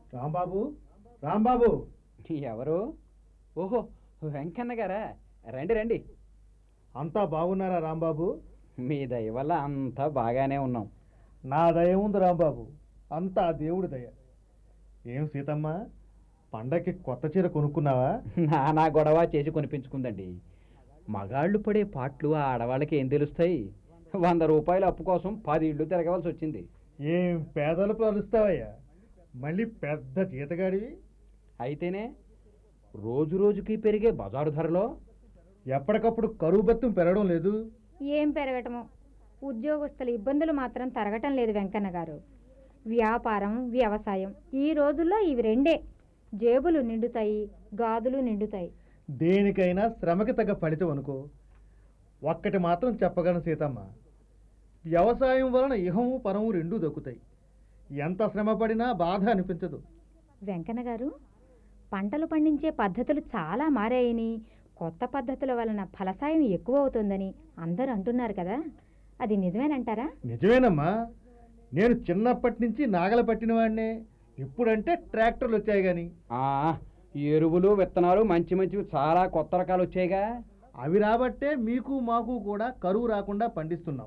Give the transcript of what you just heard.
రాంబాబు రాంబాబు ఎవరు ఓహో వెంకన్న గారా రండి రండి అంతా బాగున్నారా రాంబాబు మీ దయ వల్ల అంతా బాగానే ఉన్నాం నా దయ ఉంది రాంబాబు అంతా ఆ దేవుడి దయ ఏం సీతమ్మ పండక్కి కొత్త చీర కొనుక్కున్నావా నానా గొడవ చేసి కొనిపించుకుందండి మగాళ్ళు పడే పాటలు ఆ ఆడవాళ్ళకి ఏం తెలుస్తాయి వంద రూపాయల అప్పు కోసం పది ఇళ్ళు తిరగవలసి వచ్చింది ఏం పేదలు పలుస్తావయ్యా మళ్ళీ పెద్ద జీతగాడివి అయితేనే రోజు రోజుకి పెరిగే బజారు ధరలో ఎప్పటికప్పుడు కరువు బత్తం పెరగడం లేదు ఏం పెరగటము ఉద్యోగస్తుల ఇబ్బందులు మాత్రం తరగటం లేదు వెంకన్న గారు వ్యాపారం వ్యవసాయం ఈ రోజుల్లో ఇవి రెండే జేబులు నిండుతాయి గాదులు నిండుతాయి దేనికైనా శ్రమకి తగ్గ ఫలితం అనుకో ఒక్కటి మాత్రం చెప్పగలను సీతమ్మ వ్యవసాయం వలన ఇహము పరము రెండూ దక్కుతాయి ఎంత శ్రమ పడినా బాధ అనిపించదు వెంకన్న గారు పంటలు పండించే పద్ధతులు చాలా మారాయని కొత్త పద్ధతుల వలన ఫలసాయం ఎక్కువ అవుతుందని అందరూ అంటున్నారు కదా అది నిజమేనంటారా నిజమేనమ్మా నేను చిన్నప్పటి నుంచి నాగల పట్టిన వాడినే ఇప్పుడంటే ట్రాక్టర్లు వచ్చాయి కానీ ఆ ఎరువులు విత్తనాలు మంచి మంచివి చాలా కొత్త రకాలు వచ్చాయిగా అవి రాబట్టే మీకు మాకు కూడా కరువు రాకుండా పండిస్తున్నాం